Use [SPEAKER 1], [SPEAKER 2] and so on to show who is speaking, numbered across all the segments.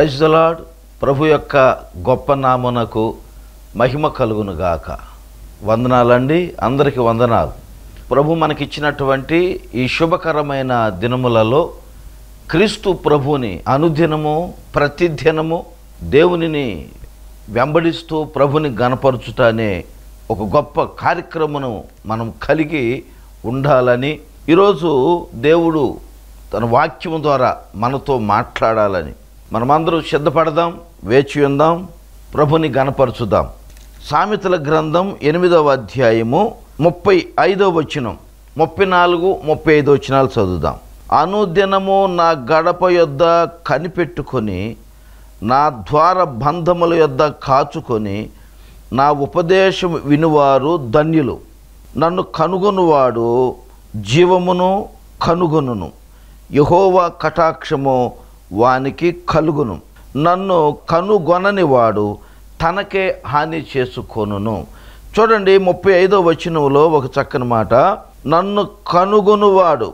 [SPEAKER 1] praise the lord ప్రభు యొక్క గొప్ప నామునకు మహిమ కలుగును గాక వందనాలండి అందరికీ వందనాలు ప్రభు మనకిచ్చినటువంటి ఈ శుభకరమైన దినములలో క్రీస్తు ప్రభుని అనుదినము ప్రతిదినము దేవునిని వెంబడిస్తూ ప్రభుని గనపరచుట అనే ఒక గొప్ప కార్యక్రమను మనం కలిగి ఉండాలని ఈరోజు దేవుడు తన వాక్యము ద్వారా మనతో మాట్లాడాలని మనమందరూ సిద్ధపడదాం వేచి ఉందాం ప్రభుని గనపరచుదాం సామెతల గ్రంథం ఎనిమిదవ అధ్యాయము ముప్పై ఐదవ వచనం ముప్పై నాలుగు ముప్పై ఐదు వచనాలు చదువుదాం అనుదినము నా గడప యొద్ద కనిపెట్టుకొని నా ద్వార బంధముల యొద్ద కాచుకొని నా ఉపదేశం వినువారు ధన్యులు నన్ను కనుగొనువాడు జీవమును కనుగొనును యహోవా కటాక్షము వానికి కలుగును నన్ను కనుగొనని వాడు తనకే హాని చేసుకొనును చూడండి ముప్పై ఐదో వచనంలో ఒక చక్కని మాట నన్ను కనుగొనువాడు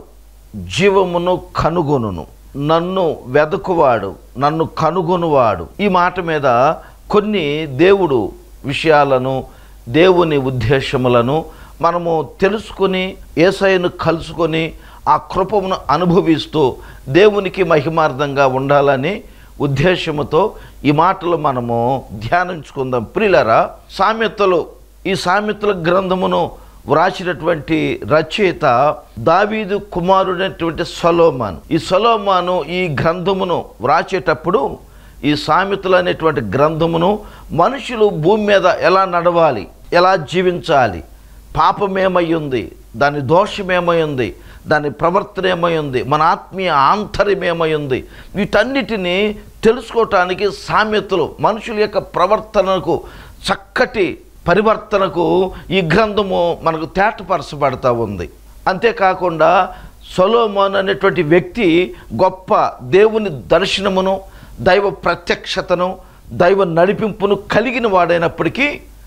[SPEAKER 1] జీవమును కనుగొనును నన్ను వెదకువాడు నన్ను కనుగొనువాడు ఈ మాట మీద కొన్ని దేవుడు విషయాలను దేవుని ఉద్దేశములను మనము తెలుసుకుని ఏసైను కలుసుకొని ఆ కృపమును అనుభవిస్తూ దేవునికి మహిమార్థంగా ఉండాలని ఉద్దేశముతో ఈ మాటలు మనము ధ్యానించుకుందాం ప్రియులరా సామెతలు ఈ సామెతల గ్రంథమును వ్రాసినటువంటి రచయిత దావీదు కుమారుడైనటువంటి సొలోమాన్ ఈ సొలోమాను ఈ గ్రంథమును వ్రాసేటప్పుడు ఈ సామెతలు అనేటువంటి గ్రంథమును మనుషులు భూమి మీద ఎలా నడవాలి ఎలా జీవించాలి పాపమేమై ఉంది దాని దోషమేమై ఉంది దాని ప్రవర్తన ఏమై ఉంది మన ఆత్మీయ ఆంతర్యం ఏమై ఉంది వీటన్నిటినీ తెలుసుకోవటానికి సామెతలు మనుషుల యొక్క ప్రవర్తనకు చక్కటి పరివర్తనకు ఈ గ్రంథము మనకు తేటపరచబడతా ఉంది అంతేకాకుండా సొలోమోన్ అనేటువంటి వ్యక్తి గొప్ప దేవుని దర్శనమును దైవ ప్రత్యక్షతను దైవ నడిపింపును కలిగిన వాడైనప్పటికీ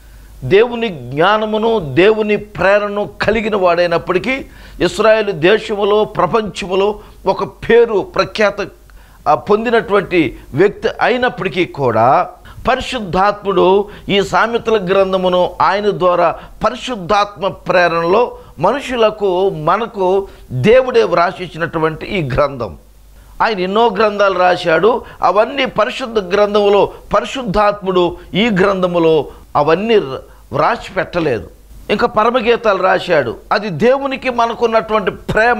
[SPEAKER 1] దేవుని జ్ఞానమును దేవుని ప్రేరణను కలిగిన వాడైనప్పటికీ ఇస్రాయేల్ దేశములో ప్రపంచములో ఒక పేరు ప్రఖ్యాత ఆ, పొందినటువంటి వ్యక్తి అయినప్పటికీ కూడా పరిశుద్ధాత్ముడు ఈ సామెతల గ్రంథమును ఆయన ద్వారా పరిశుద్ధాత్మ ప్రేరణలో మనుషులకు మనకు దేవుడే వ్రాసిచ్చినటువంటి ఈ గ్రంథం ఆయన ఎన్నో గ్రంథాలు రాశాడు అవన్నీ పరిశుద్ధ గ్రంథములో పరిశుద్ధాత్ముడు ఈ గ్రంథములో అవన్నీ వ్రాసి పెట్టలేదు ఇంకా పరమగీతాలు రాశాడు అది దేవునికి మనకున్నటువంటి ప్రేమ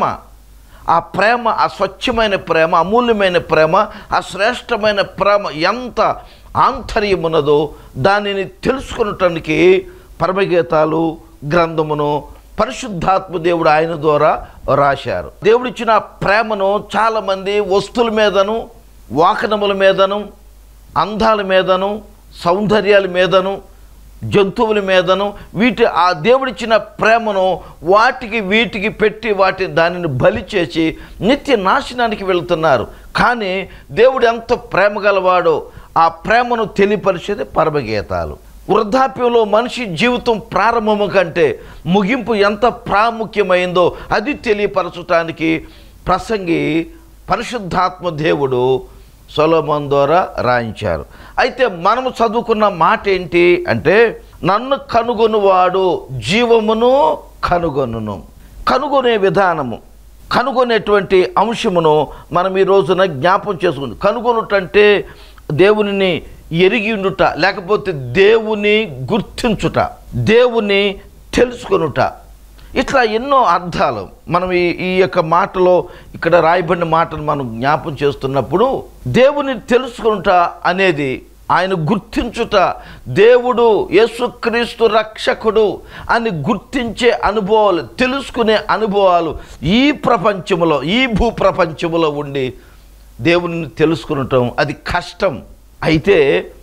[SPEAKER 1] ఆ ప్రేమ ఆ స్వచ్ఛమైన ప్రేమ అమూల్యమైన ప్రేమ ఆ శ్రేష్టమైన ప్రేమ ఎంత ఆంతర్యమున్నదో దానిని తెలుసుకునటానికి పరమగీతాలు గ్రంథమును పరిశుద్ధాత్మ దేవుడు ఆయన ద్వారా రాశారు దేవుడిచ్చిన ప్రేమను చాలామంది వస్తువుల మీదను వాకనముల మీదను అందాల మీదను సౌందర్యాల మీదను జంతువుల మీదను వీటి ఆ దేవుడిచ్చిన ప్రేమను వాటికి వీటికి పెట్టి వాటి దానిని బలి చేసి నిత్య నాశనానికి వెళుతున్నారు కానీ దేవుడు ఎంత ప్రేమ గలవాడో ఆ ప్రేమను తెలియపరిచేది పరమగీతాలు వృద్ధాప్యంలో మనిషి జీవితం ప్రారంభము కంటే ముగింపు ఎంత ప్రాముఖ్యమైందో అది తెలియపరచటానికి ప్రసంగి పరిశుద్ధాత్మ దేవుడు సొలోమోన్ ద్వారా రాయించారు అయితే మనము చదువుకున్న మాట ఏంటి అంటే నన్ను కనుగొనువాడు జీవమును కనుగొనును కనుగొనే విధానము కనుగొనేటువంటి అంశమును మనం ఈ రోజున జ్ఞాపం చేసుకుంది కనుగొనుటంటే దేవునిని ఎరిగి ఉండుట లేకపోతే దేవుని గుర్తించుట దేవుని తెలుసుకొనుట ఇట్లా ఎన్నో అర్థాలు మనం ఈ ఈ యొక్క మాటలో ఇక్కడ రాయబడిన మాటను మనం జ్ఞాపం చేస్తున్నప్పుడు దేవుని తెలుసుకుంట అనేది ఆయన గుర్తించుట దేవుడు యేసుక్రీస్తు రక్షకుడు అని గుర్తించే అనుభవాలు తెలుసుకునే అనుభవాలు ఈ ప్రపంచంలో ఈ భూ ప్రపంచంలో ఉండి దేవుని తెలుసుకునటం అది కష్టం అయితే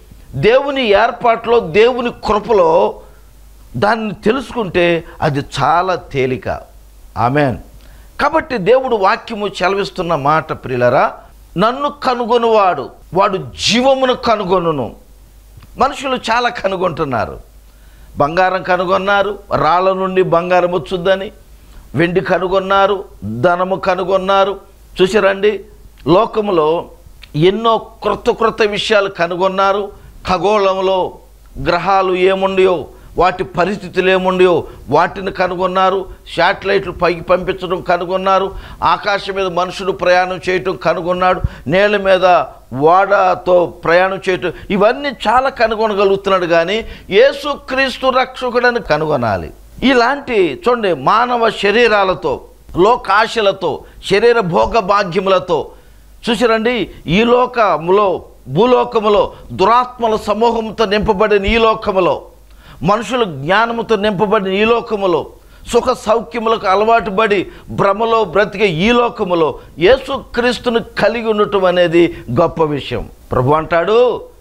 [SPEAKER 1] దేవుని ఏర్పాట్లో దేవుని కృపలో దాన్ని తెలుసుకుంటే అది చాలా తేలిక ఆమెన్ కాబట్టి దేవుడు వాక్యము చెలవిస్తున్న మాట ప్రియులరా నన్ను కనుగొనువాడు వాడు జీవమును కనుగొనును మనుషులు చాలా కనుగొంటున్నారు బంగారం కనుగొన్నారు రాళ్ళ నుండి బంగారం వచ్చుద్దని వెండి కనుగొన్నారు ధనము కనుగొన్నారు చూసారండి లోకములో ఎన్నో క్రొత్త క్రొత్త విషయాలు కనుగొన్నారు ఖగోళంలో గ్రహాలు ఏముండయో వాటి పరిస్థితులు ఏముండయో వాటిని కనుగొన్నారు శాటిలైట్లు పైకి పంపించడం కనుగొన్నారు ఆకాశం మీద మనుషులు ప్రయాణం చేయటం కనుగొన్నాడు నేల మీద ఓడతో ప్రయాణం చేయటం ఇవన్నీ చాలా కనుగొనగలుగుతున్నాడు కానీ యేసుక్రీస్తు రక్షకుడని కనుగొనాలి ఇలాంటి చూడండి మానవ శరీరాలతో లోకాశలతో శరీర భోగ భాగ్యములతో చూసిరండి ఈ లోకములో భూలోకములో దురాత్మల సమూహంతో నింపబడిన ఈ లోకములో మనుషులు జ్ఞానముతో నింపబడిన ఈ లోకములో సుఖ సౌఖ్యములకు అలవాటు పడి భ్రమలో బ్రతికే ఈ లోకములో యేసుక్రీస్తును కలిగి ఉండటం అనేది గొప్ప విషయం ప్రభు అంటాడు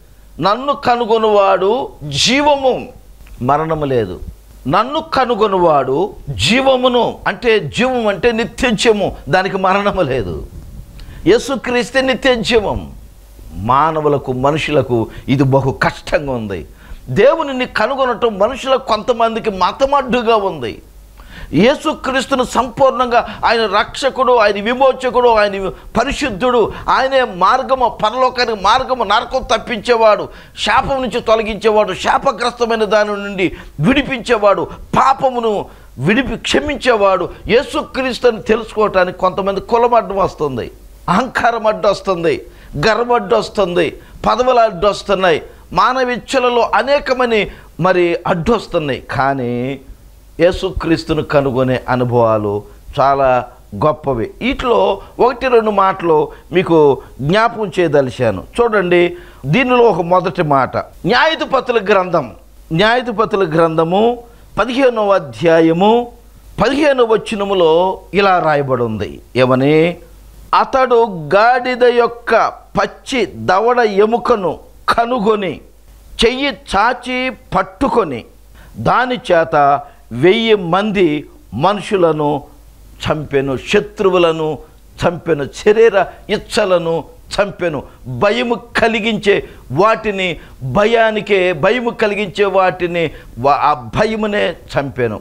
[SPEAKER 1] నన్ను కనుగొనువాడు జీవము మరణము లేదు నన్ను కనుగొనువాడు జీవమును అంటే జీవం అంటే నిత్యత్యము దానికి మరణము లేదు యేసుక్రీస్తే నిత్యజీవం మానవులకు మనుషులకు ఇది బహు కష్టంగా ఉంది దేవునిని కనుగొనటం మనుషులకు కొంతమందికి మతమడ్డుగా ఉంది యేసుక్రీస్తును సంపూర్ణంగా ఆయన రక్షకుడు ఆయన విమోచకుడు ఆయన పరిశుద్ధుడు ఆయనే మార్గము పరలోకానికి మార్గము నరకం తప్పించేవాడు శాపం నుంచి తొలగించేవాడు శాపగ్రస్తమైన దాని నుండి విడిపించేవాడు పాపమును విడిపి క్షమించేవాడు యేసుక్రీస్తుని తెలుసుకోవటానికి కొంతమంది కులమడ్డం వస్తుంది అహంకారం అడ్డు వస్తుంది గర్వడ్డు వస్తుంది పదవుల అడ్డు వస్తున్నాయి మానవిచ్చలలో అనేకమని మరి అడ్డు వస్తున్నాయి కానీ యేసుక్రీస్తును కనుగొనే అనుభవాలు చాలా గొప్పవి వీటిలో ఒకటి రెండు మాటలు మీకు జ్ఞాపకం చేయదలిచాను చూడండి దీనిలో ఒక మొదటి మాట న్యాయధిపతుల గ్రంథం న్యాయధిపతుల గ్రంథము పదిహేనవ అధ్యాయము పదిహేను వచనములో ఇలా రాయబడి ఉంది ఏమని అతడు గాడిద యొక్క పచ్చి దవడ ఎముకను కనుగొని చెయ్యి చాచి పట్టుకొని దాని చేత వెయ్యి మంది మనుషులను చంపెను శత్రువులను చంపెను శరీర ఇచ్చలను చంపెను భయము కలిగించే వాటిని భయానికే భయము కలిగించే వాటిని వా- ఆ భయమునే చంపెను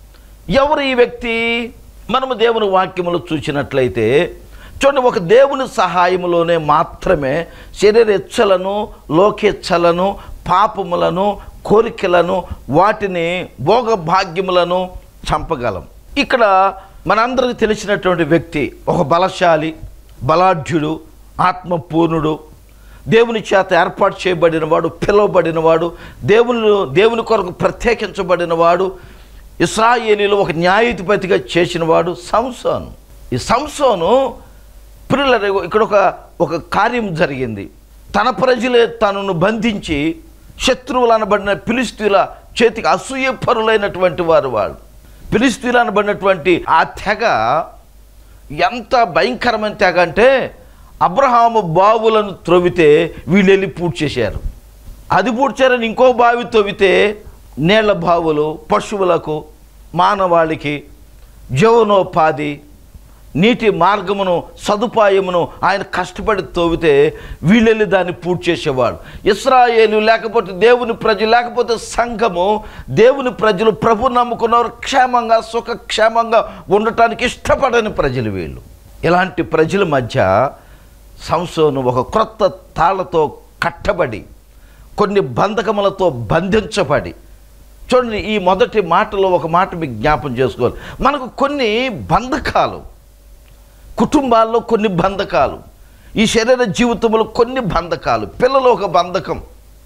[SPEAKER 1] ఎవరు ఈ వ్యక్తి మనము దేవుని వాక్యములు చూసినట్లయితే చూడండి ఒక దేవుని సహాయములోనే మాత్రమే శరీర ఇచ్చలను లోకేచ్ఛలను పాపములను కోరికలను వాటిని భోగభాగ్యములను చంపగలం ఇక్కడ మనందరికి తెలిసినటువంటి వ్యక్తి ఒక బలశాలి బలాఢ్యుడు ఆత్మపూర్ణుడు దేవుని చేత ఏర్పాటు చేయబడినవాడు పిలువబడినవాడు దేవుని దేవుని కొరకు ప్రత్యేకించబడినవాడు ఇస్రాయేలీలో ఒక న్యాయాధిపతిగా చేసినవాడు సంసోను ఈ సంసోను పిల్లల ఇక్కడ ఒక ఒక కార్యం జరిగింది తన ప్రజలే తనను బంధించి శత్రువులు అనబడిన పిలిస్తీల చేతికి అసూయపరులైనటువంటి వారు వాళ్ళు పిలిస్తీలు అనబడినటువంటి ఆ తెగ ఎంత భయంకరమైన తెగ అంటే అబ్రహాము బావులను త్రవ్వితే వీళ్ళు వెళ్ళి పూడ్చి చేశారు అది పూడ్చారని ఇంకో బావి తవ్వితే నీళ్ల బావులు పశువులకు మానవాళికి జీవనోపాధి నీటి మార్గమును సదుపాయమును ఆయన కష్టపడి తవ్వితే వీళ్ళెళ్ళి దాన్ని పూర్తి చేసేవాడు ఇస్రాయేలు లేకపోతే దేవుని ప్రజలు లేకపోతే సంఘము దేవుని ప్రజలు ప్రభు నమ్ముకున్నవారు క్షేమంగా సుఖక్షేమంగా ఉండటానికి ఇష్టపడని ప్రజలు వీళ్ళు ఇలాంటి ప్రజల మధ్య సంసోను ఒక క్రొత్త తాళ్లతో కట్టబడి కొన్ని బంధకములతో బంధించబడి చూడండి ఈ మొదటి మాటలో ఒక మాట మీకు జ్ఞాపం చేసుకోవాలి మనకు కొన్ని బంధకాలు కుటుంబాల్లో కొన్ని బంధకాలు ఈ శరీర జీవితంలో కొన్ని బంధకాలు పిల్లలు ఒక బంధకం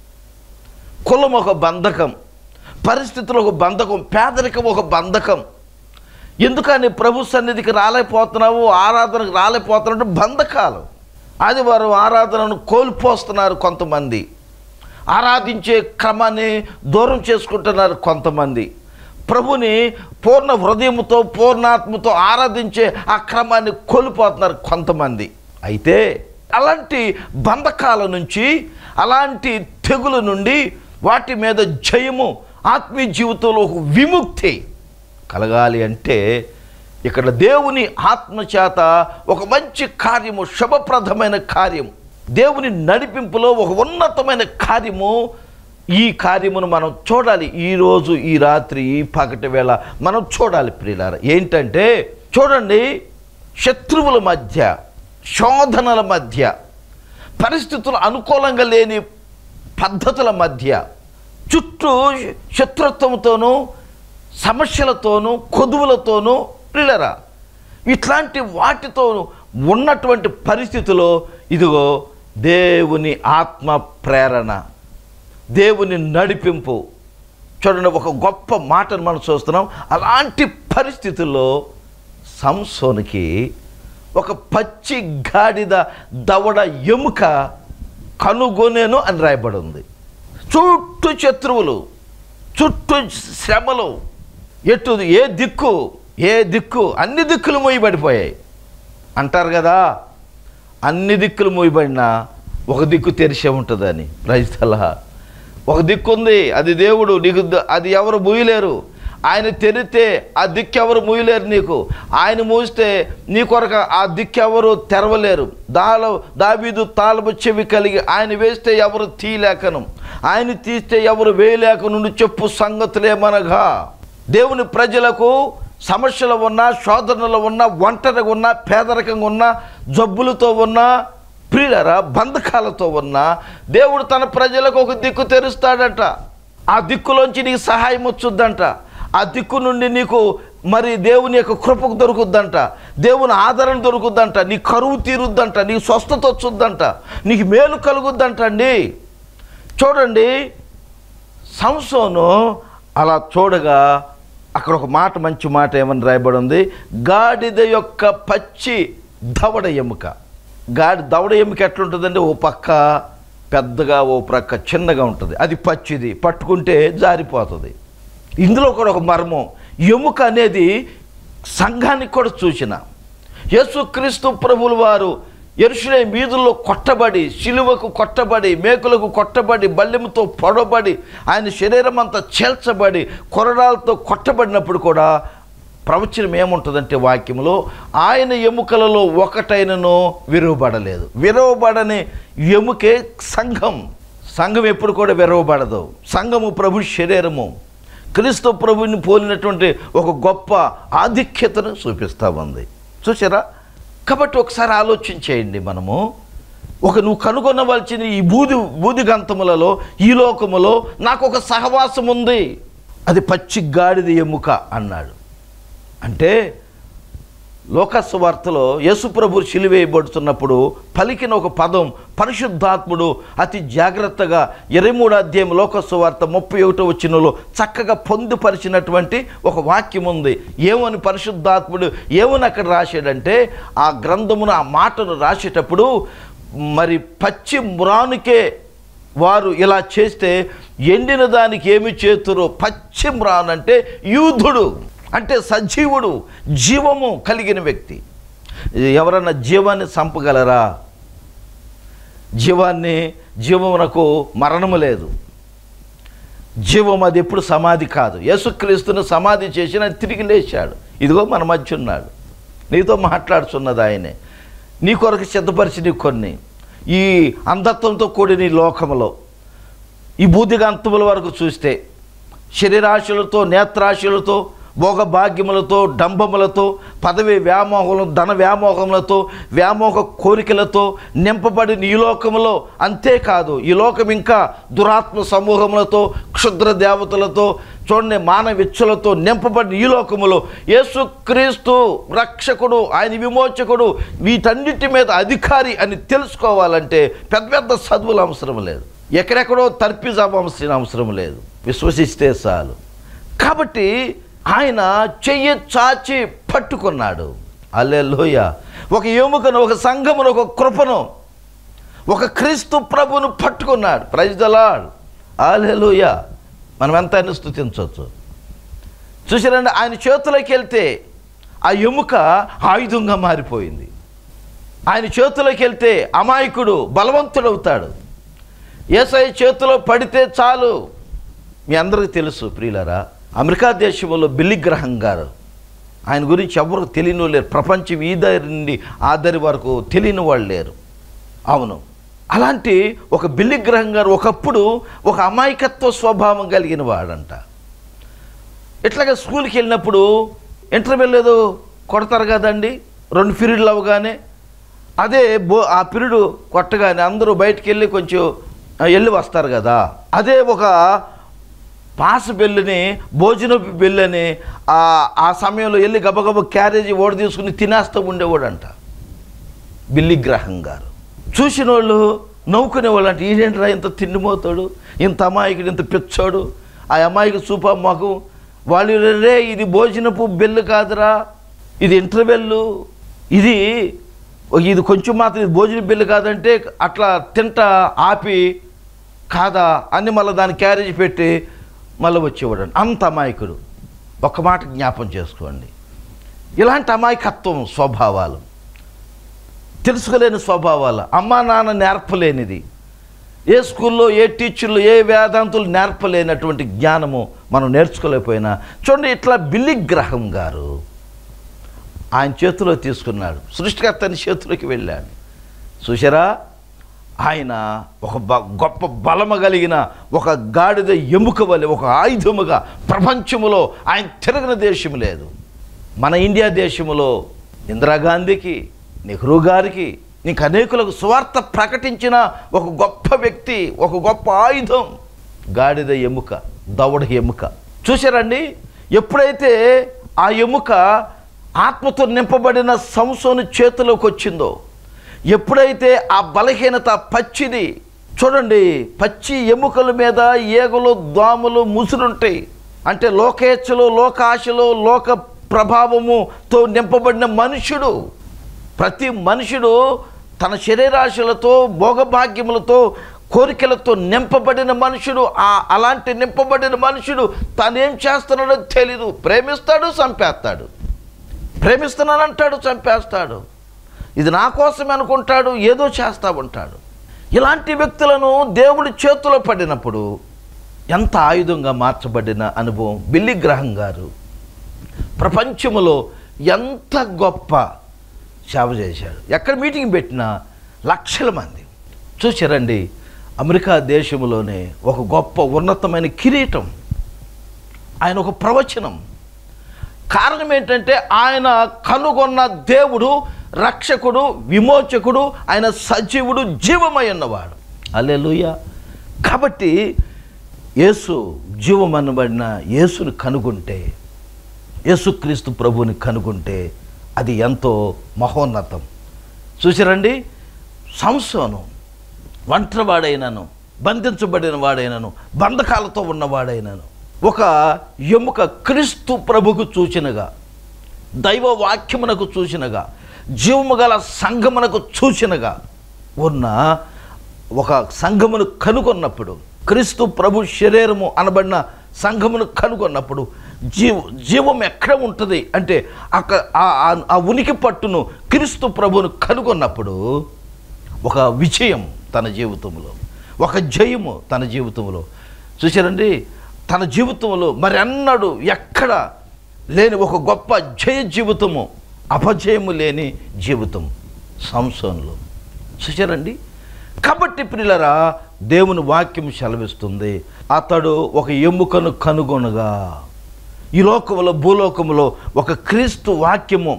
[SPEAKER 1] కులం ఒక బంధకం పరిస్థితులు ఒక బంధకం పేదరికం ఒక బంధకం ఎందుకని ప్రభు సన్నిధికి రాలేకపోతున్నావు ఆరాధనకు రాలేకపోతున్నావు బంధకాలు ఆదివారం ఆరాధనను కోల్పోస్తున్నారు కొంతమంది ఆరాధించే క్రమాన్ని దూరం చేసుకుంటున్నారు కొంతమంది ప్రభుని పూర్ణ హృదయంతో పూర్ణాత్మతో ఆరాధించే ఆ క్రమాన్ని కోల్పోతున్నారు కొంతమంది అయితే అలాంటి బంధకాల నుంచి అలాంటి తెగుల నుండి వాటి మీద జయము ఆత్మీయ జీవితంలో ఒక విముక్తి కలగాలి అంటే ఇక్కడ దేవుని ఆత్మ చేత ఒక మంచి కార్యము శుభప్రదమైన కార్యం దేవుని నడిపింపులో ఒక ఉన్నతమైన కార్యము ఈ కార్యమును మనం చూడాలి ఈరోజు ఈ రాత్రి ఈ పగటి వేళ మనం చూడాలి ప్రియులారా ఏంటంటే చూడండి శత్రువుల మధ్య శోధనల మధ్య పరిస్థితులు అనుకూలంగా లేని పద్ధతుల మధ్య చుట్టూ శత్రుత్వంతోనూ సమస్యలతోనూ కొదువులతోనూ పిల్లరా ఇట్లాంటి వాటితో ఉన్నటువంటి పరిస్థితిలో ఇదిగో దేవుని ఆత్మ ప్రేరణ దేవుని నడిపింపు చూడండి ఒక గొప్ప మాటను మనం చూస్తున్నాం అలాంటి పరిస్థితుల్లో సంసోనికి ఒక పచ్చి గాడిద దవడ ఎముక కనుగొనేను అని రాయబడి ఉంది చుట్టూ శత్రువులు చుట్టూ శ్రమలు ఎటు ఏ దిక్కు ఏ దిక్కు అన్ని దిక్కులు మూయబడిపోయాయి అంటారు కదా అన్ని దిక్కులు మూయబడినా ఒక దిక్కు తెరిచే ఉంటుందని రైతల ఒక దిక్కు ఉంది అది దేవుడు నీకు ద- అది ఎవరు మూయలేరు ఆయన తెరితే ఆ దిక్కు ఎవరు మూయలేరు నీకు ఆయన మూస్తే నీ కొరకు ఆ దిక్కు ఎవరు తెరవలేరు దాలో దావీదు తాళము చెవి కలిగి ఆయన వేస్తే ఎవరు తీయలేకను ఆయన తీస్తే ఎవరు వేయలేక నుండి చెప్పు సంగతులేమనగా దేవుని ప్రజలకు సమస్యలు ఉన్నా శోధనలు ఉన్నా ఒంటరిగా ఉన్నా పేదరికంగా ఉన్నా జబ్బులతో ఉన్నా ప్రియులరా బంధకాలతో ఉన్నా దేవుడు తన ప్రజలకు ఒక దిక్కు తెరుస్తాడట ఆ దిక్కులోంచి నీకు సహాయం వచ్చుద్దంట ఆ దిక్కు నుండి నీకు మరి దేవుని యొక్క కృపకు దొరుకుద్దంట దేవుని ఆదరణ దొరుకుద్దంట నీ కరువు తీరుద్దంట నీ స్వస్థత వచ్చుద్దంట నీకు మేలు కలుగుద్దంట అండి చూడండి సంసోను అలా చూడగా అక్కడ ఒక మాట మంచి మాట ఏమని రాయబడి ఉంది గాడిద యొక్క పచ్చి దవడ ఎముక గాడి దవడ ఎముక ఎట్లుంటుందంటే ఓ పక్క పెద్దగా ఓ ప్రక్క చిన్నగా ఉంటుంది అది పచ్చిది పట్టుకుంటే జారిపోతుంది ఇందులో కూడా ఒక మర్మం ఎముక అనేది సంఘానికి కూడా సూచన యేసుక్రీస్తు ప్రభులు వారు ఎరుషులే మీదుల్లో కొట్టబడి శిలువకు కొట్టబడి మేకులకు కొట్టబడి బల్లెముతో పొడబడి ఆయన శరీరం అంతా చేల్చబడి కొరడాలతో కొట్టబడినప్పుడు కూడా ప్రవచనం ఏముంటుందంటే వాక్యంలో ఆయన ఎముకలలో ఒకటైనను విరవబడలేదు విరవబడని ఎముకే సంఘం సంఘం ఎప్పుడు కూడా విరవబడదు సంఘము ప్రభు శరీరము క్రీస్తు ప్రభుని పోలినటువంటి ఒక గొప్ప ఆధిక్యతను చూపిస్తూ ఉంది చూసారా కాబట్టి ఒకసారి ఆలోచించేయండి మనము ఒక నువ్వు కనుగొనవలసిన ఈ బూది బూది గంతములలో ఈ లోకములో నాకు ఒక సహవాసం ఉంది అది పచ్చి గాడిద ఎముక అన్నాడు అంటే లోకస్ వార్తలో యేసుప్రభు సిలువేయబడుతున్నప్పుడు పలికిన ఒక పదం పరిశుద్ధాత్ముడు అతి జాగ్రత్తగా ఇరవై మూడు అధ్యాయం లోకస్ వార్త ముప్పై ఒకటో వచ్చినలో చక్కగా పొందుపరిచినటువంటి ఒక వాక్యం ఉంది ఏమని పరిశుద్ధాత్ముడు ఏమని అక్కడ రాశాడంటే ఆ గ్రంథమును ఆ మాటను రాసేటప్పుడు మరి పచ్చి మ్రానుకే వారు ఇలా చేస్తే ఎండిన దానికి ఏమి చేతురు పచ్చి మ్రాన్ అంటే యూధుడు అంటే సజీవుడు జీవము కలిగిన వ్యక్తి ఎవరన్నా జీవాన్ని చంపగలరా జీవాన్ని జీవమునకు మరణము లేదు జీవం అది ఎప్పుడు సమాధి కాదు యేసుక్రీస్తును సమాధి చేసి ఆయన తిరిగి లేచాడు ఇదిగో మన మధ్య ఉన్నాడు నీతో మాట్లాడుతున్నది ఆయనే నీ కొరకు సిద్ధపరిచి కొన్ని ఈ అంధత్వంతో కూడిన ఈ లోకములో ఈ బూదిగంతముల వరకు చూస్తే శరీరాశులతో నేత్రాశులతో భోగభాగ్యములతో డంబములతో పదవి వ్యామోహం ధన వ్యామోహములతో వ్యామోహ కోరికలతో నింపబడిన ఈ లోకములో అంతేకాదు ఈ లోకం ఇంకా దురాత్మ సమూహములతో క్షుద్ర దేవతలతో చూడండి మానవిచ్చులతో నింపబడిన ఈ లోకములో యేసుక్రీస్తు రక్షకుడు ఆయన విమోచకుడు వీటన్నిటి మీద అధికారి అని తెలుసుకోవాలంటే పెద్ద పెద్ద చదువులు అవసరం లేదు ఎక్కడెక్కడో తర్పిజాల్సిన అవసరం లేదు విశ్వసిస్తే చాలు కాబట్టి ఆయన చెయ్యి చాచి పట్టుకున్నాడు అల్లెలోయ ఒక ఎముకను ఒక సంఘమును ఒక కృపను ఒక క్రీస్తు ప్రభును పట్టుకున్నాడు ప్రైజ్దలాడ్ అల్లెలోయ మనం ఎంతైనా స్థుతించవచ్చు చూసారండి ఆయన చేతులోకి వెళ్తే ఆ ఎముక ఆయుధంగా మారిపోయింది ఆయన చేతిలోకి వెళ్తే అమాయకుడు బలవంతుడవుతాడు ఏసఐ చేతిలో పడితే చాలు మీ అందరికీ తెలుసు ప్రియులరా అమెరికా దేశంలో బిల్లి గ్రహం గారు ఆయన గురించి ఎవరు తెలియని లేరు ప్రపంచం ఈ దారి నుండి ఆ దారి వరకు తెలియని వాళ్ళు లేరు అవును అలాంటి ఒక బిల్లి గ్రహం గారు ఒకప్పుడు ఒక అమాయకత్వ స్వభావం కలిగిన వాడంట ఇట్లాగా స్కూల్కి వెళ్ళినప్పుడు ఇంటర్వెల్ ఏదో కొడతారు కదండి రెండు పీరియడ్లు అవగానే అదే బో ఆ పిరుడు కొట్టగానే అందరూ బయటికి వెళ్ళి కొంచెం ఆ, వెళ్ళి వస్తారు కదా అదే ఒక పాస్ బెల్లుని భోజనపు బెల్లని ఆ ఆ సమయంలో వెళ్ళి గబగబ క్యారేజీ ఓడి తీసుకుని తినేస్తూ ఉండేవాడంట బిల్లి గ్రహం గారు చూసిన వాళ్ళు నవ్వుకునే వాళ్ళు అంటే ఈడేంట్రా ఇంత తిండిమోతాడు ఇంత అమాయకుడు ఇంత పిచ్చోడు ఆ అమాయకు చూప మాకు వాళ్ళు రే ఇది భోజనపు బెల్లు కాదురా ఇది ఇంటర్వెల్లు ఇది ఇది కొంచెం మాత్రం ఇది భోజన బిల్లు కాదంటే అట్లా తింటా ఆపి కాదా అని మళ్ళీ దాని క్యారేజ్ పెట్టి మళ్ళీ వచ్చేవాడు అంత అమాయకుడు ఒక మాట జ్ఞాపం చేసుకోండి ఇలాంటి అమాయకత్వం స్వభావాలు తెలుసుకోలేని స్వభావాలు అమ్మా నాన్న నేర్పలేనిది ఏ స్కూల్లో ఏ టీచర్లు ఏ వేదాంతులు నేర్పలేనటువంటి జ్ఞానము మనం నేర్చుకోలేకపోయినా చూడండి ఇట్లా బిల్లి గ్రహం గారు ఆయన చేతిలో తీసుకున్నాడు సృష్టికర్తని చేతిలోకి వెళ్ళాడు చూసారా ఆయన ఒక బ గొప్ప బలము కలిగిన ఒక గాడిద ఎముక వలె ఒక ఆయుధముగా ప్రపంచములో ఆయన తిరగని దేశం లేదు మన ఇండియా దేశములో ఇందిరాగాంధీకి నెహ్రూ గారికి ఇంక అనేకులకు సువార్త ప్రకటించిన ఒక గొప్ప వ్యక్తి ఒక గొప్ప ఆయుధం గాడిద ఎముక దవడ ఎముక చూశారండి ఎప్పుడైతే ఆ ఎముక ఆత్మతో నింపబడిన సంసోను చేతిలోకి వచ్చిందో ఎప్పుడైతే ఆ బలహీనత పచ్చిది చూడండి పచ్చి ఎముకల మీద ఏగలు దోమలు ముసురుంటాయి అంటే లోకేచ్ఛలో లోకాశలో లోక ప్రభావముతో నింపబడిన మనుషుడు ప్రతి మనుషుడు తన శరీరాశలతో భోగభాగ్యములతో కోరికలతో నింపబడిన మనుషుడు ఆ అలాంటి నింపబడిన మనుషుడు తానేం చేస్తున్నాడో తెలీదు ప్రేమిస్తాడు చంపేస్తాడు ప్రేమిస్తున్నానంటాడు చంపేస్తాడు ఇది నా కోసమే అనుకుంటాడు ఏదో చేస్తా ఉంటాడు ఇలాంటి వ్యక్తులను దేవుడి చేతిలో పడినప్పుడు ఎంత ఆయుధంగా మార్చబడిన అనుభవం బిల్లి గ్రహం గారు ప్రపంచములో ఎంత గొప్ప సేవ చేశాడు ఎక్కడ మీటింగ్ పెట్టినా లక్షల మంది చూసారండి అమెరికా దేశంలోనే ఒక గొప్ప ఉన్నతమైన కిరీటం ఆయన ఒక ప్రవచనం కారణం ఏంటంటే ఆయన కనుగొన్న దేవుడు రక్షకుడు విమోచకుడు ఆయన సజీవుడు జీవమై ఉన్నవాడు అల్లెలుయ కాబట్టి యేసు జీవమనబడిన యేసుని కనుగొంటే యేసుక్రీస్తు ప్రభువుని కనుగొంటే అది ఎంతో మహోన్నతం చూసారండి సంసోను ఒంటరివాడైనను బంధించబడిన వాడైనను బంధకాలతో ఉన్నవాడైనను ఒక ఎముక క్రీస్తు ప్రభుకు చూచినగా దైవ వాక్యమునకు చూసినగా జీవము గల సంఘమునకు చూసినగా ఉన్న ఒక సంఘమును కనుగొన్నప్పుడు క్రీస్తు ప్రభు శరీరము అనబడిన సంఘమును కనుగొన్నప్పుడు జీవ జీవం ఎక్కడ ఉంటుంది అంటే అక్క ఆ- ఆ- ఆ ఉనికి పట్టును క్రీస్తు ప్రభువును కనుగొన్నప్పుడు ఒక విజయం తన జీవితంలో ఒక జయము తన జీవితంలో చూశారండి తన జీవితంలో మరి అన్నడు ఎక్కడ లేని ఒక గొప్ప జయ జీవితము అపజయము లేని జీవితం సంసంలో చూశారండి కాబట్టి పిల్లరా దేవుని వాక్యం సెలవిస్తుంది అతడు ఒక ఎముకను కనుగొనగా ఈ లోకంలో భూలోకంలో ఒక క్రీస్తు వాక్యము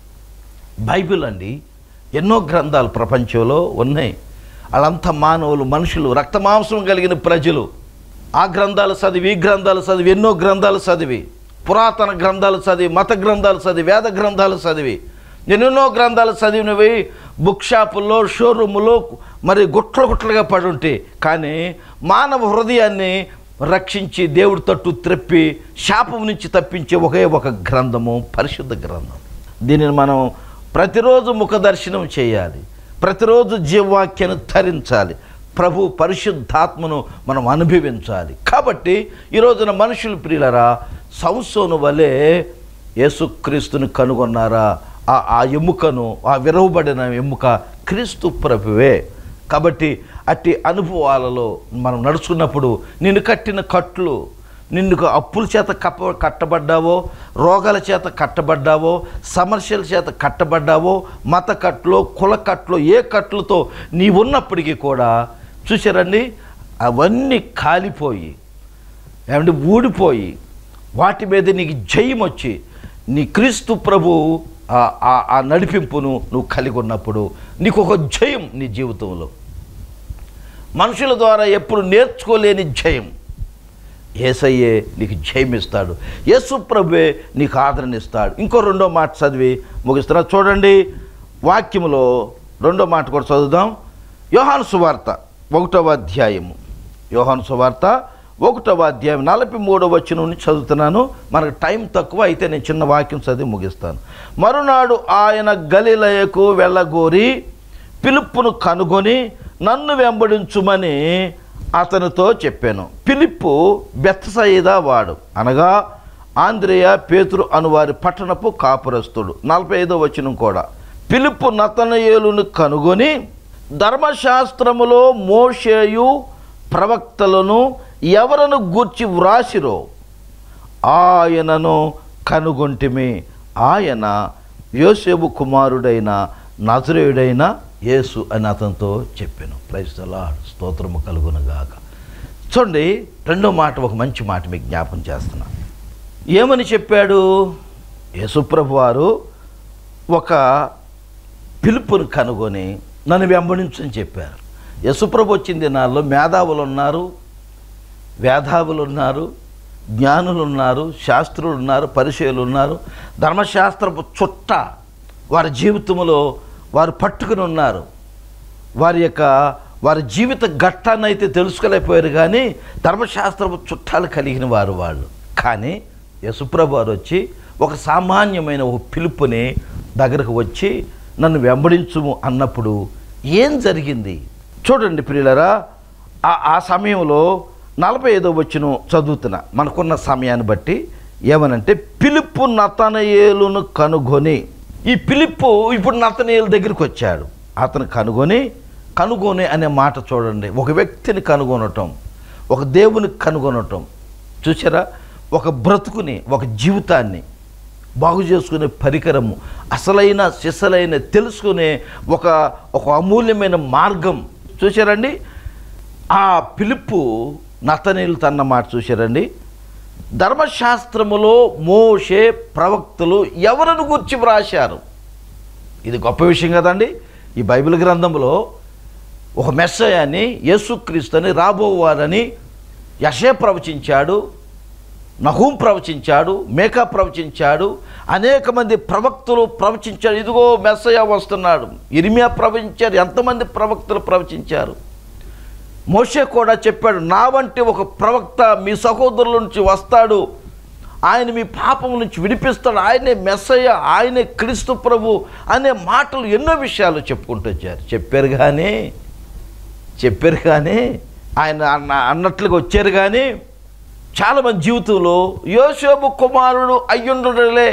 [SPEAKER 1] బైబిల్ అండి ఎన్నో గ్రంథాలు ప్రపంచంలో ఉన్నాయి వాళ్ళంతా మానవులు మనుషులు రక్తమాంసం కలిగిన ప్రజలు ఆ గ్రంథాలు చదివి ఈ గ్రంథాలు చదివి ఎన్నో గ్రంథాలు చదివి పురాతన గ్రంథాలు చదివి మత గ్రంథాలు చదివి వేద గ్రంథాలు చదివి ఎన్నెన్నో గ్రంథాలు చదివినవి బుక్ షాపుల్లో షోరూములో మరి గుట్ల గుట్లుగా పడి ఉంటాయి కానీ మానవ హృదయాన్ని రక్షించి దేవుడి తట్టు త్రెప్పి శాపం నుంచి తప్పించే ఒకే ఒక గ్రంథము పరిశుద్ధ గ్రంథం దీనిని మనం ప్రతిరోజు ముఖ దర్శనం చేయాలి ప్రతిరోజు జీవవాక్యాన్ని ధరించాలి ప్రభు పరిశుద్ధాత్మను మనం అనుభవించాలి కాబట్టి ఈ రోజున మనుషులు ప్రియులరా సంసోను వలె యేసుక్రీస్తుని కనుగొన్నారా ఆ ఆ ఎముకను ఆ విరవబడిన ఎముక క్రీస్తు ప్రభువే కాబట్టి అట్టి అనుభవాలలో మనం నడుచుకున్నప్పుడు నిన్ను కట్టిన కట్లు నిన్ను అప్పుల చేత కప్ప కట్టబడ్డావో రోగాల చేత కట్టబడ్డావో సమస్యల చేత కట్టబడ్డావో మత కట్లో కుల కట్లో ఏ కట్లతో నీ ఉన్నప్పటికీ కూడా చూసారండి అవన్నీ కాలిపోయి ఏమంటే ఊడిపోయి వాటి మీద నీకు జయం వచ్చి నీ క్రీస్తు ప్రభు ఆ- ఆ- ఆ నడిపింపును నువ్వు కలిగి ఉన్నప్పుడు నీకు ఒక జయం నీ జీవితంలో మనుషుల ద్వారా ఎప్పుడు నేర్చుకోలేని జయం ఏసయ్యే నీకు జయమిస్తాడు యేసు ప్రభువే నీకు ఆదరణ ఇస్తాడు ఇంకో రెండో మాట చదివి ముగిస్తున్నా చూడండి వాక్యములో రెండో మాట కూడా చదువుదాం యోహాను సువార్త ఒకటవ అధ్యాయము యోహాను సువార్త ఒకటవ అధ్యాయం నలభై మూడవ వచ్చిన నుండి చదువుతున్నాను మనకు టైం తక్కువ అయితే నేను చిన్న వాక్యం చదివి ముగిస్తాను మరునాడు ఆయన గలిలయకు వెళ్ళగోరి పిలుపును కనుగొని నన్ను వెంబడించుమని అతనితో చెప్పాను పిలుపు బెత్సయిదా వాడు అనగా ఆంధ్రేయ పేతురు అనువారి పట్టణపు కాపురస్తుడు నలభై ఐదో వచనం కూడా పిలుపు నతనయేలును కనుగొని ధర్మశాస్త్రములో మోషేయు ప్రవక్తలను ఎవరను గూర్చి వ్రాసిరో ఆయనను కనుగొంటిమి ఆయన యోసేపు కుమారుడైన నజరేయుడైన యేసు అని అతనితో చెప్పాను ప్రైస్తలా స్తోత్రము కలుగునగాక చూడండి రెండో మాట ఒక మంచి మాట మీకు జ్ఞాపం చేస్తున్నా ఏమని చెప్పాడు యేసుప్రభు వారు ఒక పిలుపును కనుగొని నన్ను వెంబడించని చెప్పారు యశుప్రభు వచ్చిన దినాల్లో మేధావులు ఉన్నారు వేధావులు ఉన్నారు జ్ఞానులు ఉన్నారు శాస్త్రులు ఉన్నారు పరిచయులు ఉన్నారు ధర్మశాస్త్రపు చుట్ట వారి జీవితంలో వారు పట్టుకుని ఉన్నారు వారి యొక్క వారి జీవిత ఘట్టాన్ని అయితే తెలుసుకోలేకపోయారు కానీ ధర్మశాస్త్రపు చుట్టాలు కలిగిన వారు వాళ్ళు కానీ యశుప్రభు వారు వచ్చి ఒక సామాన్యమైన ఒక పిలుపుని దగ్గరకు వచ్చి నన్ను వెంబడించుము అన్నప్పుడు ఏం జరిగింది చూడండి ప్రియులరా ఆ ఆ సమయంలో నలభై ఐదో వచ్చిన చదువుతున్నా మనకున్న సమయాన్ని బట్టి ఏమనంటే పిలుపు నతనయేలును కనుగొని ఈ పిలుపు ఇప్పుడు నతనయేలు దగ్గరికి వచ్చాడు అతను కనుగొని కనుగొని అనే మాట చూడండి ఒక వ్యక్తిని కనుగొనటం ఒక దేవుని కనుగొనటం చూసారా ఒక బ్రతుకుని ఒక జీవితాన్ని బాగు చేసుకునే పరికరము అసలైన సిసలైన తెలుసుకునే ఒక ఒక అమూల్యమైన మార్గం చూశారండి ఆ పిలుపు నతనీలు తన్న మాట చూశారండి ధర్మశాస్త్రములో మోషే ప్రవక్తలు ఎవరిని గురించి వ్రాశారు ఇది గొప్ప విషయం కదండి ఈ బైబిల్ గ్రంథంలో ఒక మెస్సయాన్ని యేసుక్రీస్తుని రాబోవారని యశే ప్రవచించాడు నహూం ప్రవచించాడు మేకా ప్రవచించాడు అనేక మంది ప్రవక్తలు ప్రవచించాడు ఇదిగో మెస్సయ వస్తున్నాడు ఇరిమియా ప్రవచించారు ఎంతమంది ప్రవక్తలు ప్రవచించారు మోషే కూడా చెప్పాడు నా వంటి ఒక ప్రవక్త మీ సహోదరుల నుంచి వస్తాడు ఆయన మీ పాపం నుంచి విడిపిస్తాడు ఆయనే మెస్సయ్య ఆయనే క్రీస్తు ప్రభు అనే మాటలు ఎన్నో విషయాలు చెప్పుకుంటూ వచ్చారు చెప్పారు కానీ చెప్పారు కానీ ఆయన అన్న అన్నట్లుగా వచ్చారు కానీ చాలామంది జీవితంలో యోసేపు కుమారుడు అయ్యుండలే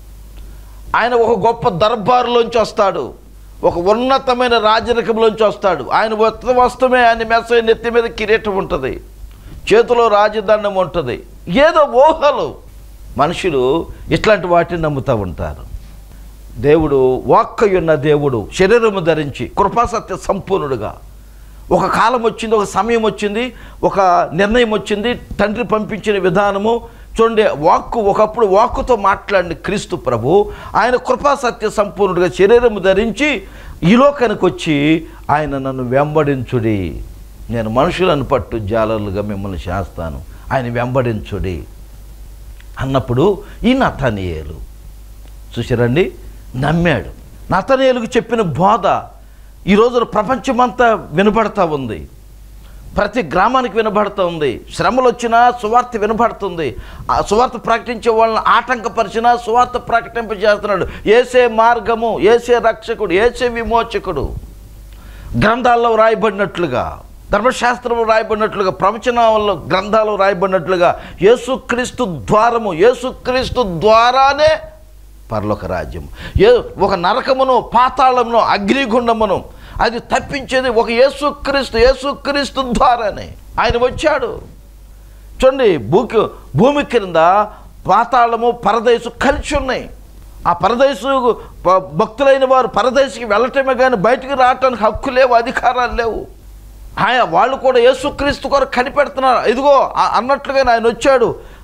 [SPEAKER 1] ఆయన ఒక గొప్ప దర్బారులోంచి వస్తాడు ఒక ఉన్నతమైన రాజరికంలోంచి వస్తాడు ఆయన వస్త్ర వస్త్రమే ఆయన మెస్స నెత్తి మీద కిరీటం ఉంటుంది చేతిలో రాజదండం ఉంటుంది ఏదో ఊహలు మనుషులు ఇట్లాంటి వాటిని నమ్ముతూ ఉంటారు దేవుడు వాక్కయున్న దేవుడు శరీరము ధరించి కృపాసత్య సంపూర్ణుడుగా ఒక కాలం వచ్చింది ఒక సమయం వచ్చింది ఒక నిర్ణయం వచ్చింది తండ్రి పంపించిన విధానము చూడండి వాక్కు ఒకప్పుడు వాక్కుతో మాట్లాడిన క్రీస్తు ప్రభు ఆయన కృపా సత్య సంపూర్ణుడిగా శరీరము ధరించి ఈ లోకానికి వచ్చి ఆయన నన్ను వెంబడించుడి నేను మనుషులను పట్టు జాలర్లుగా మిమ్మల్ని చేస్తాను ఆయన వెంబడించుడి అన్నప్పుడు ఈ నతనీయేలు చూసారండి నమ్మాడు నతనీయులకు చెప్పిన బోధ ఈ రోజున ప్రపంచమంతా వినపడతా ఉంది ప్రతి గ్రామానికి వినబడుతూ ఉంది శ్రమలు వచ్చినా సువార్త వినబడుతుంది ఆ సువార్త ప్రకటించే వాళ్ళని ఆటంకపరిచినా సువార్త ప్రకటింపజేస్తున్నాడు ఏసే మార్గము ఏసే రక్షకుడు ఏసే విమోచకుడు గ్రంథాల్లో రాయబడినట్లుగా ధర్మశాస్త్రంలో రాయబడినట్లుగా ప్రవచనాల్లో గ్రంథాలు రాయబడినట్లుగా యేసుక్రీస్తు ద్వారము యేసుక్రీస్తు ద్వారానే పరలోక రాజ్యం ఏ ఒక నరకమును పాతాళమును అగ్నిగుండమును అది తప్పించేది ఒక యేసుక్రీస్తు యేసుక్రీస్తు ద్వారానే ఆయన వచ్చాడు చూడండి భూకి భూమి క్రింద పాతాళము పరదేశు కలిసి ఉన్నాయి ఆ పరదేశు ప- భక్తులైన వారు పరదేశికి వెళ్ళటమే కానీ బయటికి రావటానికి హక్కు లేవు అధికారాలు లేవు ఆయన వాళ్ళు కూడా యేసుక్రీస్తు కొరకు కనిపెడుతున్నారు ఇదిగో ఆ- అన్నట్లుగానే ఆయన వచ్చాడు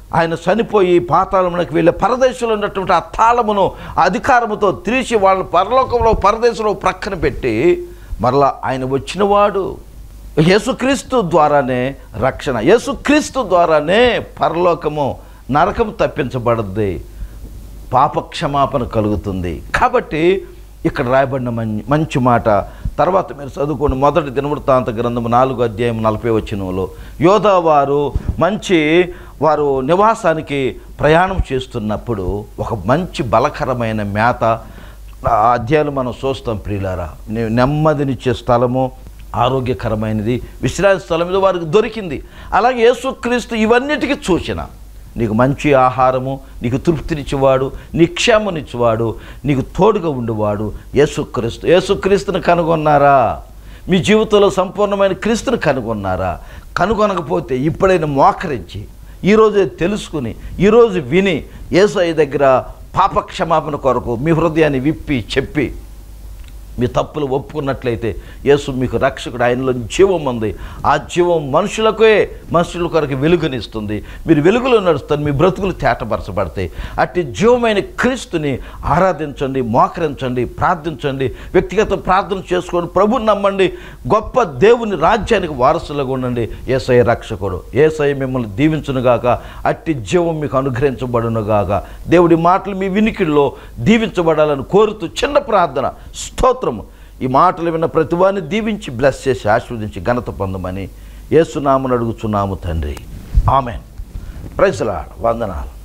[SPEAKER 1] ఆయన చనిపోయి పాతాళమునకు వెళ్ళే పరదేశంలో ఉన్నటువంటి ఆ తాళమును ఆ అధికారముతో తీసి వాళ్ళ పరలోకంలో పరదేశంలో ప్రక్కన పెట్టి మరలా ఆయన వచ్చినవాడు యేసుక్రీస్తు ద్వారానే రక్షణ యేసుక్రీస్తు ద్వారానే పరలోకము నరకం తప్పించబడద్ది పాప క్షమాపణ కలుగుతుంది కాబట్టి ఇక్కడ రాయబడిన మం- మంచి మాట తర్వాత మీరు చదువుకోండి మొదటి దినవృత్తాంత గ్రంథము నాలుగు అధ్యాయం నలభై వచ్చినలో యోధా వారు మంచి వారు నివాసానికి ప్రయాణం చేస్తున్నప్పుడు ఒక మంచి బలకరమైన మేత ఆ అధ్యాయాలు మనం చూస్తాం ప్రియులారా నే- నెమ్మదినిచ్చే స్థలము ఆరోగ్యకరమైనది విశ్రాంతి స్థలం మీద వారికి దొరికింది అలాగే యేసుక్రీస్తు ఇవన్నిటికీ సూచన నీకు మంచి ఆహారము నీకు తృప్తినిచ్చేవాడు నీ క్షేమనిచ్చేవాడు నీకు తోడుగా ఉండేవాడు యేసుక్రీస్తు యేసుక్రీస్తుని కనుగొన్నారా మీ జీవితంలో సంపూర్ణమైన క్రీస్తుని కనుగొన్నారా కనుగొనకపోతే ఇప్పుడైనా మోకరించి ఈరోజే తెలుసుకుని ఈరోజు విని యేసయ్య దగ్గర పాపక్షమాపణ కొరకు మీ హృదయాన్ని విప్పి చెప్పి మీ తప్పులు ఒప్పుకున్నట్లయితే యేసు మీకు రక్షకుడు ఆయనలో జీవం ఉంది ఆ జీవం మనుషులకే మనుషుల కొరకు వెలుగునిస్తుంది మీరు వెలుగులో నడుస్తారు మీ బ్రతుకులు తేటపరచబడతాయి అట్టి జీవమైన క్రీస్తుని ఆరాధించండి మోకరించండి ప్రార్థించండి వ్యక్తిగత ప్రార్థన చేసుకోండి ప్రభుని నమ్మండి గొప్ప దేవుని రాజ్యానికి వారసులుగా ఉండండి ఏసఐ రక్షకుడు ఏసఐ మిమ్మల్ని దీవించునుగాక అట్టి జీవం మీకు అనుగ్రహించబడునుగాక దేవుడి మాటలు మీ వినికిడిలో దీవించబడాలని కోరుతూ చిన్న ప్రార్థన స్తోత్రము ఈ మాటలు విన్న ప్రతివాన్ని దీవించి బ్లెస్ చేసి ఆశీర్వదించి ఘనత పొందమని ఏసునామని అడుగుచున్నాము తండ్రి ఆమెన్ ప్రైజ్లాడ్ వందనాలు